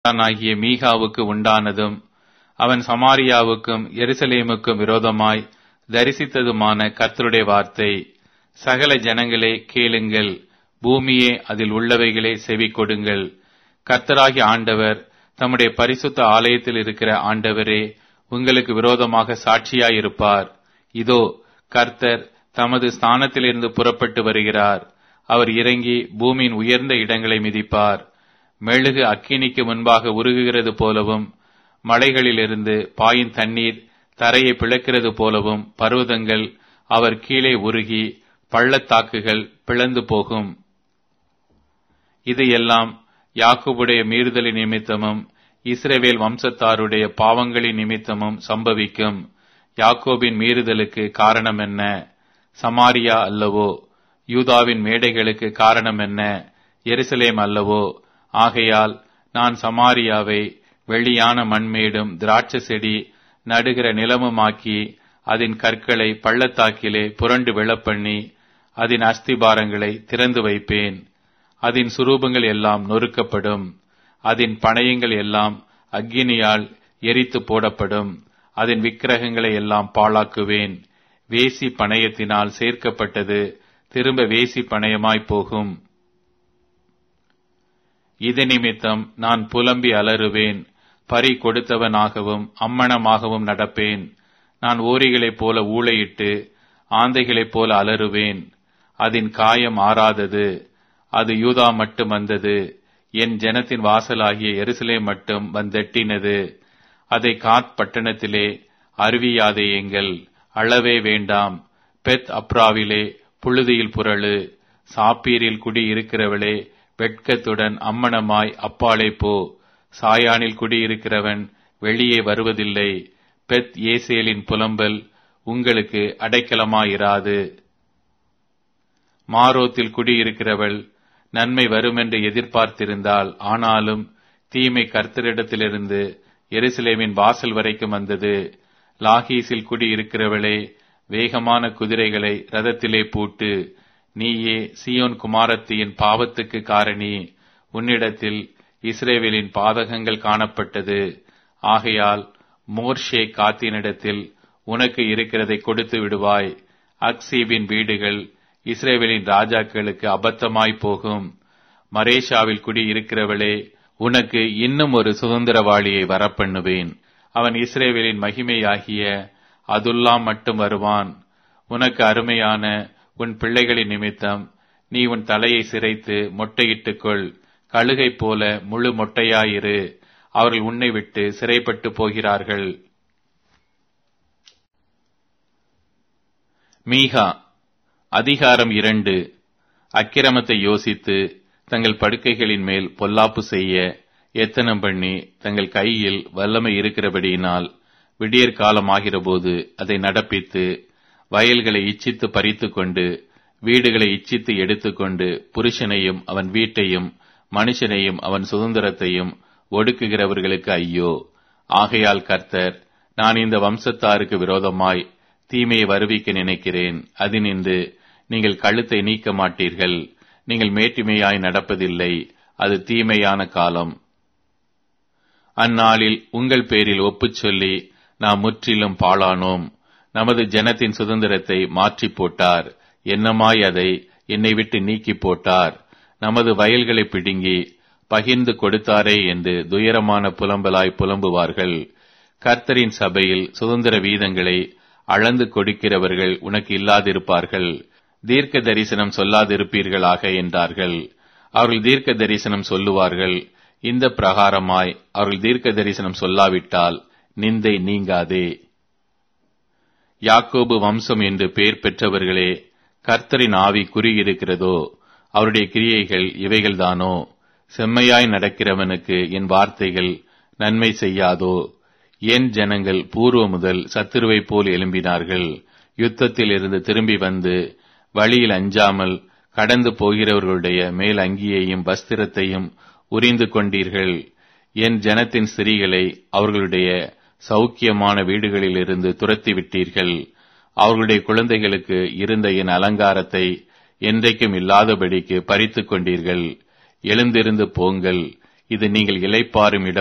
ஆகிய மீகாவுக்கு உண்டானதும் அவன் சமாரியாவுக்கும் எருசலேமுக்கும் விரோதமாய் தரிசித்ததுமான கர்த்தருடைய வார்த்தை சகல ஜனங்களே கேளுங்கள் பூமியே அதில் உள்ளவைகளே செவி கொடுங்கள் கர்த்தராகிய ஆண்டவர் தம்முடைய பரிசுத்த ஆலயத்தில் இருக்கிற ஆண்டவரே உங்களுக்கு விரோதமாக சாட்சியாயிருப்பார் இதோ கர்த்தர் தமது ஸ்தானத்திலிருந்து புறப்பட்டு வருகிறார் அவர் இறங்கி பூமியின் உயர்ந்த இடங்களை மிதிப்பார் மெழுகு அக்கினிக்கு முன்பாக உருகுகிறது போலவும் மலைகளிலிருந்து பாயும் தண்ணீர் தரையை பிளக்கிறது போலவும் பர்வதங்கள் அவர் கீழே உருகி பள்ளத்தாக்குகள் பிளந்து போகும் இது எல்லாம் யாக்கோபுடைய மீறுதலின் நிமித்தமும் இஸ்ரவேல் வம்சத்தாருடைய பாவங்களின் நிமித்தமும் சம்பவிக்கும் யாக்கோபின் மீறுதலுக்கு காரணம் என்ன சமாரியா அல்லவோ யூதாவின் மேடைகளுக்கு காரணம் என்ன எருசலேம் அல்லவோ ஆகையால் நான் சமாரியாவை வெள்ளியான மண்மேடும் திராட்சை செடி நடுகிற நிலமுமாக்கி அதன் கற்களை பள்ளத்தாக்கிலே புரண்டு விழப்பண்ணி அதன் அஸ்திபாரங்களை திறந்து வைப்பேன் அதன் சுரூபங்கள் எல்லாம் நொறுக்கப்படும் அதன் பணயங்கள் எல்லாம் அக்கினியால் எரித்து போடப்படும் அதன் விக்கிரகங்களை எல்லாம் பாழாக்குவேன் வேசி பணயத்தினால் சேர்க்கப்பட்டது திரும்ப வேசி பணயமாய் போகும் இது நிமித்தம் நான் புலம்பி அலறுவேன் பறி கொடுத்தவனாகவும் அம்மணமாகவும் நடப்பேன் நான் ஓரிகளைப் போல ஊளையிட்டு ஆந்தைகளைப் போல அலறுவேன் அதன் காயம் ஆறாதது அது யூதா மட்டும் வந்தது என் ஜனத்தின் வாசலாகிய எருசலே மட்டும் வந்தெட்டினது அதை காத் பட்டணத்திலே அறிவியாதேயுங்கள் அளவே வேண்டாம் பெத் அப்ராவிலே புழுதியில் புரளு சாப்பீரில் குடி இருக்கிறவளே வெட்கத்துடன் அம்மணமாய் அப்பாலே போ சாயானில் குடியிருக்கிறவன் வெளியே வருவதில்லை பெத் ஏசேலின் புலம்பல் உங்களுக்கு அடைக்கலமாயிராது மாரோத்தில் குடியிருக்கிறவள் நன்மை வருமென்று எதிர்பார்த்திருந்தால் ஆனாலும் தீமை கர்த்தரிடத்திலிருந்து எருசலேமின் வாசல் வரைக்கும் வந்தது லாகீஸில் குடியிருக்கிறவளே வேகமான குதிரைகளை ரதத்திலே பூட்டு நீயே சியோன் குமாரத்தியின் பாவத்துக்கு காரணி உன்னிடத்தில் இஸ்ரேவேலின் பாதகங்கள் காணப்பட்டது ஆகையால் மோர்ஷே காத்தினிடத்தில் உனக்கு இருக்கிறதை கொடுத்து விடுவாய் அக்சீபின் வீடுகள் இஸ்ரேவேலின் ராஜாக்களுக்கு அபத்தமாய் போகும் மரேஷாவில் குடி இருக்கிறவளே உனக்கு இன்னும் ஒரு சுதந்திரவாளியை வரப்பண்ணுவேன் அவன் இஸ்ரேவேலின் மகிமையாகிய அதுல்லாம் மட்டும் வருவான் உனக்கு அருமையான உன் பிள்ளைகளின் நிமித்தம் நீ உன் தலையை சிரைத்து மொட்டையிட்டுக்கொள் கழுகை போல முழு மொட்டையாயிரு அவர்கள் உன்னை விட்டு சிறைப்பட்டு போகிறார்கள் மீகா அதிகாரம் இரண்டு அக்கிரமத்தை யோசித்து தங்கள் படுக்கைகளின் மேல் பொல்லாப்பு செய்ய எத்தனம் பண்ணி தங்கள் கையில் வல்லமை இருக்கிறபடியினால் விடியற் காலமாகிறபோது அதை நடப்பித்து வயல்களை இச்சித்து பறித்து கொண்டு வீடுகளை இச்சித்து எடுத்துக்கொண்டு புருஷனையும் அவன் வீட்டையும் மனுஷனையும் அவன் சுதந்திரத்தையும் ஒடுக்குகிறவர்களுக்கு ஐயோ ஆகையால் கர்த்தர் நான் இந்த வம்சத்தாருக்கு விரோதமாய் தீமையை வருவிக்க நினைக்கிறேன் அதினின்று நீங்கள் கழுத்தை நீக்க மாட்டீர்கள் நீங்கள் மேட்டிமையாய் நடப்பதில்லை அது தீமையான காலம் அந்நாளில் உங்கள் பேரில் ஒப்புச் சொல்லி நாம் முற்றிலும் பாழானோம் நமது ஜனத்தின் சுதந்திரத்தை மாற்றி போட்டார் என்னமாய் அதை என்னை விட்டு நீக்கி போட்டார் நமது வயல்களை பிடுங்கி பகிர்ந்து கொடுத்தாரே என்று துயரமான புலம்பலாய் புலம்புவார்கள் கர்த்தரின் சபையில் சுதந்திர வீதங்களை அளந்து கொடுக்கிறவர்கள் உனக்கு இல்லாதிருப்பார்கள் தீர்க்க தரிசனம் சொல்லாதிருப்பீர்களாக என்றார்கள் அவர்கள் தீர்க்க தரிசனம் சொல்லுவார்கள் இந்த பிரகாரமாய் அவர்கள் தீர்க்க தரிசனம் சொல்லாவிட்டால் நிந்தை நீங்காதே யாக்கோபு வம்சம் என்று பெயர் பெற்றவர்களே கர்த்தரின் ஆவி குறியிருக்கிறதோ அவருடைய கிரியைகள் இவைகள்தானோ செம்மையாய் நடக்கிறவனுக்கு என் வார்த்தைகள் நன்மை செய்யாதோ என் ஜனங்கள் பூர்வ முதல் சத்துருவைப் போல் எழும்பினார்கள் யுத்தத்தில் இருந்து திரும்பி வந்து வழியில் அஞ்சாமல் கடந்து போகிறவர்களுடைய மேல் அங்கியையும் வஸ்திரத்தையும் உரிந்து கொண்டீர்கள் என் ஜனத்தின் ஸ்திரீகளை அவர்களுடைய சௌக்கியமான வீடுகளிலிருந்து துரத்தி விட்டீர்கள் அவர்களுடைய குழந்தைகளுக்கு இருந்த என் அலங்காரத்தை என்றைக்கும் இல்லாதபடிக்கு பறித்துக் கொண்டீர்கள் எழுந்திருந்து போங்கள் இது நீங்கள் இளைப்பாறும் இடம்